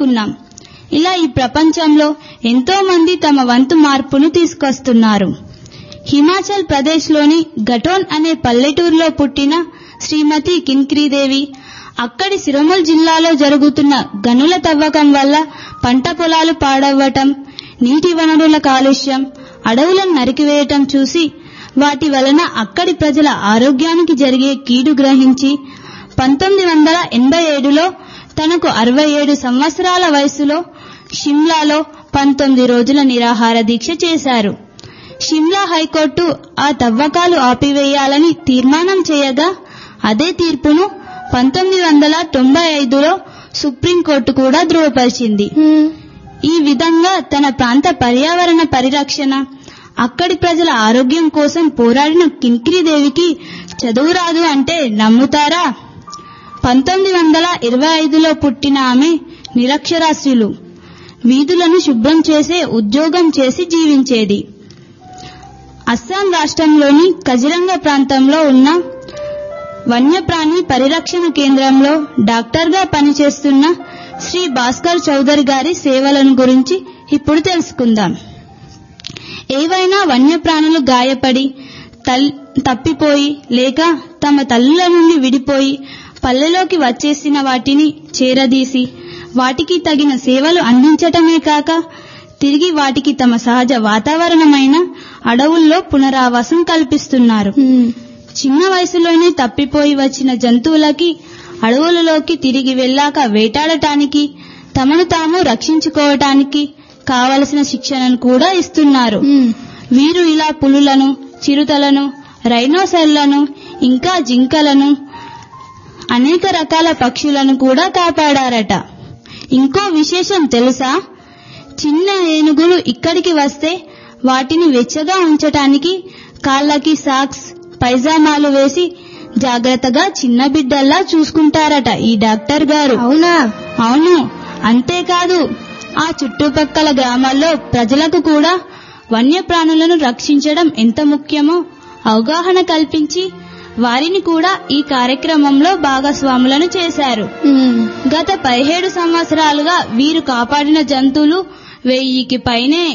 తెలుసుకున్నాం ఇలా ఈ ప్రపంచంలో ఎంతో మంది తమ వంతు మార్పును తీసుకొస్తున్నారు హిమాచల్ ప్రదేశ్లోని గటోన్ అనే పల్లెటూరులో పుట్టిన శ్రీమతి కిన్క్రీదేవి అక్కడి సిరమల్ జిల్లాలో జరుగుతున్న గనుల తవ్వకం వల్ల పంట పొలాలు పాడవ్వటం నీటి వనరుల కాలుష్యం అడవులను నరికివేయటం చూసి వాటి వలన అక్కడి ప్రజల ఆరోగ్యానికి జరిగే కీడు గ్రహించి పంతొమ్మిది వందల ఎనభై ఏడులో తనకు అరవై ఏడు సంవత్సరాల వయసులో షిమ్లాలో పంతొమ్మిది రోజుల నిరాహార దీక్ష చేశారు షిమ్లా హైకోర్టు ఆ తవ్వకాలు ఆపివేయాలని తీర్మానం చేయగా అదే తీర్పును పంతొమ్మిది వందల తొంభై ఐదులో సుప్రీంకోర్టు కూడా ధృవపరిచింది ఈ విధంగా తన ప్రాంత పర్యావరణ పరిరక్షణ అక్కడి ప్రజల ఆరోగ్యం కోసం పోరాడిన కింక్రీదేవికి చదువు రాదు అంటే నమ్ముతారా పంతొమ్మిది వందల ఇరవై ఐదులో పుట్టిన ఆమె నిరక్షరాస్యులు వీధులను శుభ్రం చేసే ఉద్యోగం చేసి జీవించేది అస్సాం రాష్ట్రంలోని కజిరంగ ప్రాంతంలో ఉన్న వన్యప్రాణి పరిరక్షణ కేంద్రంలో డాక్టర్గా పనిచేస్తున్న శ్రీ భాస్కర్ చౌదరి గారి సేవలను గురించి ఇప్పుడు తెలుసుకుందాం ఏవైనా వన్యప్రాణులు గాయపడి తల్ తప్పిపోయి లేక తమ తల్లుల నుండి విడిపోయి పల్లెలోకి వచ్చేసిన వాటిని చేరదీసి వాటికి తగిన సేవలు అందించటమే కాక తిరిగి వాటికి తమ సహజ వాతావరణమైన అడవుల్లో పునరావాసం కల్పిస్తున్నారు చిన్న వయసులోనే తప్పిపోయి వచ్చిన జంతువులకి అడవులలోకి తిరిగి వెళ్ళాక వేటాడటానికి తమను తాము రక్షించుకోవటానికి కావలసిన శిక్షణను కూడా ఇస్తున్నారు వీరు ఇలా పులులను చిరుతలను రైనోసెల్లను ఇంకా జింకలను అనేక రకాల పక్షులను కూడా కాపాడారట ఇంకో విశేషం తెలుసా చిన్న ఏనుగులు ఇక్కడికి వస్తే వాటిని వెచ్చగా ఉంచటానికి కాళ్ళకి సాక్స్ పైజామాలు వేసి జాగ్రత్తగా చిన్న బిడ్డల్లా చూసుకుంటారట ఈ డాక్టర్ గారు అవునా అవును అంతేకాదు ఆ చుట్టుపక్కల గ్రామాల్లో ప్రజలకు కూడా వన్యప్రాణులను రక్షించడం ఎంత ముఖ్యమో అవగాహన కల్పించి వారిని కూడా ఈ కార్యక్రమంలో భాగస్వాములను చేశారు గత పదిహేడు సంవత్సరాలుగా వీరు కాపాడిన జంతువులు వెయ్యికి పైనే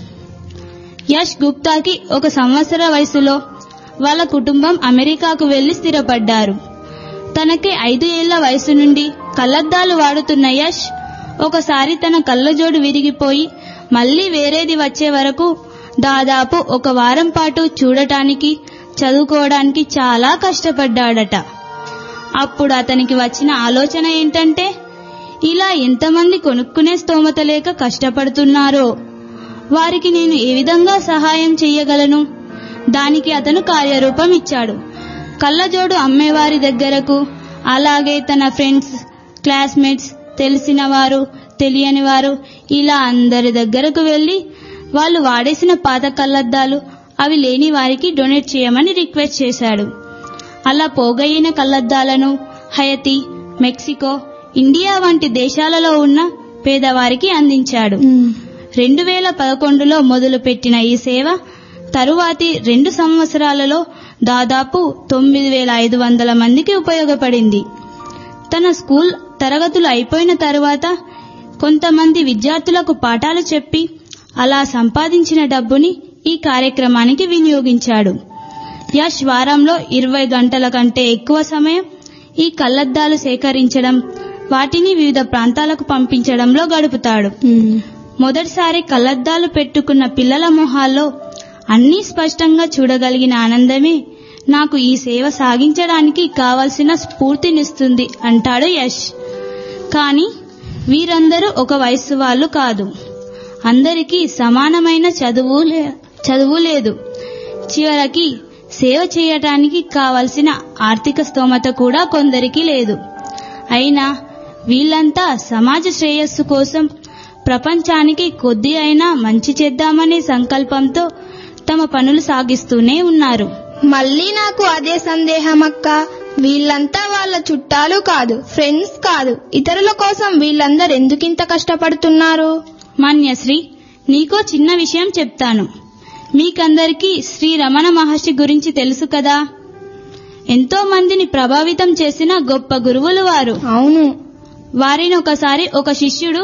యష్ గుప్తాకి ఒక సంవత్సర వయసులో వాళ్ళ కుటుంబం అమెరికాకు వెళ్లి స్థిరపడ్డారు తనకి ఐదు ఏళ్ల వయసు నుండి కళ్లద్దాలు వాడుతున్న యష్ ఒకసారి తన కళ్ళజోడు విరిగిపోయి మళ్లీ వేరేది వచ్చే వరకు దాదాపు ఒక వారం పాటు చూడటానికి చదువుకోవడానికి చాలా కష్టపడ్డాడట అప్పుడు అతనికి వచ్చిన ఆలోచన ఏంటంటే ఇలా ఎంతమంది కొనుక్కునే స్తోమత లేక కష్టపడుతున్నారో వారికి నేను ఏ విధంగా సహాయం చెయ్యగలను దానికి అతను కార్యరూపం ఇచ్చాడు కళ్ళజోడు అమ్మేవారి దగ్గరకు అలాగే తన ఫ్రెండ్స్ క్లాస్మేట్స్ తెలిసిన వారు తెలియని వారు ఇలా అందరి దగ్గరకు వెళ్లి వాళ్ళు వాడేసిన పాత కళ్ళద్దాలు అవి లేని వారికి డొనేట్ చేయమని రిక్వెస్ట్ చేశాడు అలా పోగయ్యిన కళ్ళద్దాలను హయతి మెక్సికో ఇండియా వంటి దేశాలలో ఉన్న పేదవారికి అందించాడు రెండు వేల పదకొండులో మొదలుపెట్టిన ఈ సేవ తరువాతి రెండు సంవత్సరాలలో దాదాపు తొమ్మిది వేల ఐదు వందల మందికి ఉపయోగపడింది తన స్కూల్ తరగతులు అయిపోయిన తరువాత కొంతమంది విద్యార్థులకు పాఠాలు చెప్పి అలా సంపాదించిన డబ్బుని ఈ కార్యక్రమానికి వినియోగించాడు యష్ వారంలో ఇరవై గంటల కంటే ఎక్కువ సమయం ఈ కళ్లద్దాలు సేకరించడం వాటిని వివిధ ప్రాంతాలకు పంపించడంలో గడుపుతాడు మొదటిసారి కళ్లద్దాలు పెట్టుకున్న పిల్లల మొహాల్లో అన్నీ స్పష్టంగా చూడగలిగిన ఆనందమే నాకు ఈ సేవ సాగించడానికి కావలసిన స్ఫూర్తినిస్తుంది అంటాడు యష్ కానీ వీరందరూ ఒక వయస్సు వాళ్ళు కాదు అందరికీ సమానమైన చదువు లే- చదువు లేదు చివరికి సేవ చేయటానికి కావలసిన ఆర్థిక స్తోమత కూడా కొందరికి లేదు అయినా వీళ్ళంతా సమాజ శ్రేయస్సు కోసం ప్రపంచానికి కొద్ది అయినా మంచి చేద్దామనే సంకల్పంతో తమ పనులు సాగిస్తూనే ఉన్నారు మళ్ళీ నాకు అదే సందేహం అక్క వీళ్ళంతా వాళ్ళ చుట్టాలు కాదు ఫ్రెండ్స్ కాదు ఇతరుల కోసం వీళ్ళందరూ ఎందుకింత కష్టపడుతున్నారు మాన్యశ్రీ నీకో చిన్న విషయం చెప్తాను మీకందరికీ శ్రీ రమణ మహర్షి గురించి తెలుసు కదా ఎంతో మందిని ప్రభావితం చేసిన గొప్ప గురువులు వారు అవును వారిని ఒకసారి ఒక శిష్యుడు